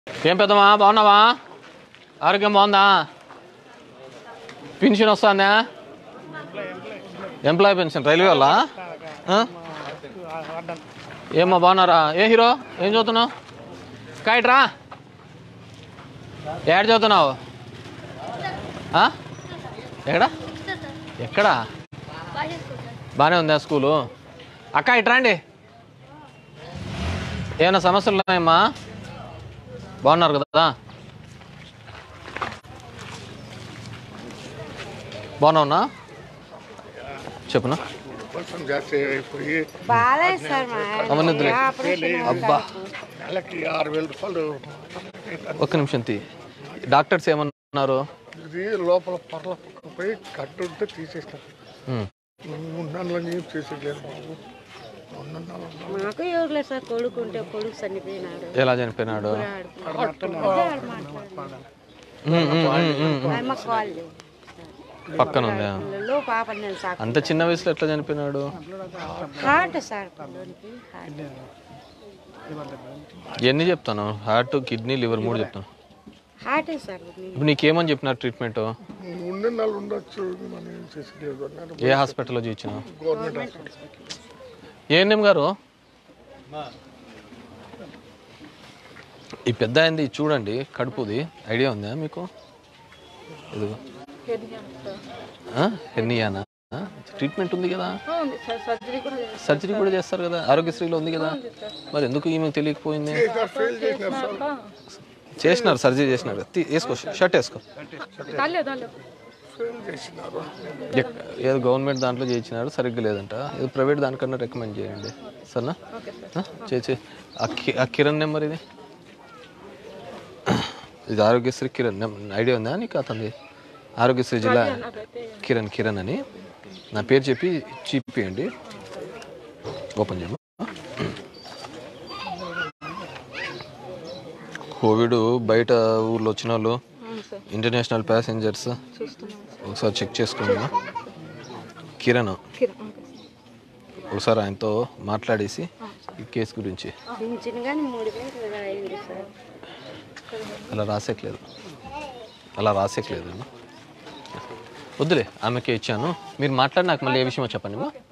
ఏం పెద్దమా బాగున్నావా ఆరోగ్యం బాగుందా పెన్షన్ వస్తుందా ఎంప్లాయీ పెన్షన్ రైల్వే వాళ్ళ ఏమ్మా బాగున్నారా ఏ హీరో ఏం చదువుతున్నావు కాయట్రా ఏడ చదువుతున్నావు ఆ? ఎక్కడ ఎక్కడా బాగానే ఉందా స్కూలు అక్క ఇట్రా అండి ఏమైనా సమస్యలు ఉన్నాయమ్మా బాగున్నారు కదా బాగున్నావునా చెప్పునా కొంచెం జాస్తి అయిపోయి బాగాలేదు సార్ మా ఆయన. అవన్నీ వద్దులే. ఆపరేషన్ అబ్బా నెలకి ఆరు వేల రూపాయలు ఒక్క నిమిషం తీ డాక్టర్స్ ఏమన్నారు ఇది లోపల పర్ల పక్కన పోయి కట్టు ఉంటే తీసేసినారు ఉమ్. మూడు నెలల నుంచి చేసేయలేదు బాబు మూడు నెలలు మాకు ఎవరు లేదు సార్ కొడుకు ఉంటే కొడుకు చనిపోయినాడు ఎలా చనిపోయినాడు ఉమ్, ఉమ్, ఉమ్, ఉమ్. అమ్మ కాళ్ళు పక్కన ఉందా పిల్లలు పాప నేను సాకు అంత చిన్న వయసులో ఎట్లా చనిపోయినాడు హార్ట్ సార్ పిల్లలకి హార్ట్ ఎన్ని చెప్తాను హార్ట్ కిడ్నీ లివర్ మూడు చెప్తాను హార్టే సార్ ఇప్పుడు నీకేమని చెప్పినారు ట్రీట్మెంట్ ఉండే నెలలు ఉండొచ్చు మనం ఏం చేసేయలేదు అన్నారు ఏ హాస్పిటల్లో చూపించినావు గవర్నమెంట్ హాస్పిటల్ ఏఎన్ఎం గారు ఈ పెద్ద అయింది చూడండి కడుపుది ఐడియా ఉందా మీకు ఇదిగో ఆ? హెర్నియానా ఆ? ట్రీట్మెంట్ ఉంది కదా సర్జరీ కూడా చేస్తారు కదా ఆరోగ్యశ్రీలో ఉంది కదా మరి ఎందుకు ఈమె తెలియకపోయింది ఫెయిల్ చేసినారు సార్ చేసినారు సర్జరీ చేసినారు తీ- వేసుకో షర్ట్ వేసుకో ఫెయిల్ చేసినారు ఎక్- ఏదో గవర్నమెంట్ దాంట్లో చేయించినారు సరిగ్గా లేదంట ఏదో ప్రైవేట్ దానికన్నా రికమెండ్ చేయండి సరేనా ఆ? చే చే ఆ కి- ఆ కిరణ్ నెంబర్ ఇది ఇది ఆరోగ్యశ్రీ కిరణ్ నెం- ఐడియా ఉందా నీకు అతనిది ఆరోగ్యశ్రీ జిల్లా కిరణ్ కిరణ్ అని నా పేరు చెప్పి చూపియండి ఓపెన్ చేయమా కోవిడ్ బయట ఊర్లో వచ్చిన వాళ్ళు ఇంటర్నేషనల్ ప్యాసింజర్స్ ఒకసారి చెక్ చేసుకున్నా కిరణ్ ఒకసారి ఆయనతో మాట్లాడేసి ఈ కేసు గురించి పింఛన్ కానీ మూడు వేలు అయింది సార్ అలా రాసేయట్లేదు అలా రాసేయట్లేదు వద్దులే ఆమెకే ఇచ్చాను మీరు మాట్లాడి నాకు మళ్ళీ ఏ విషయమో చెప్పండి అమ్మా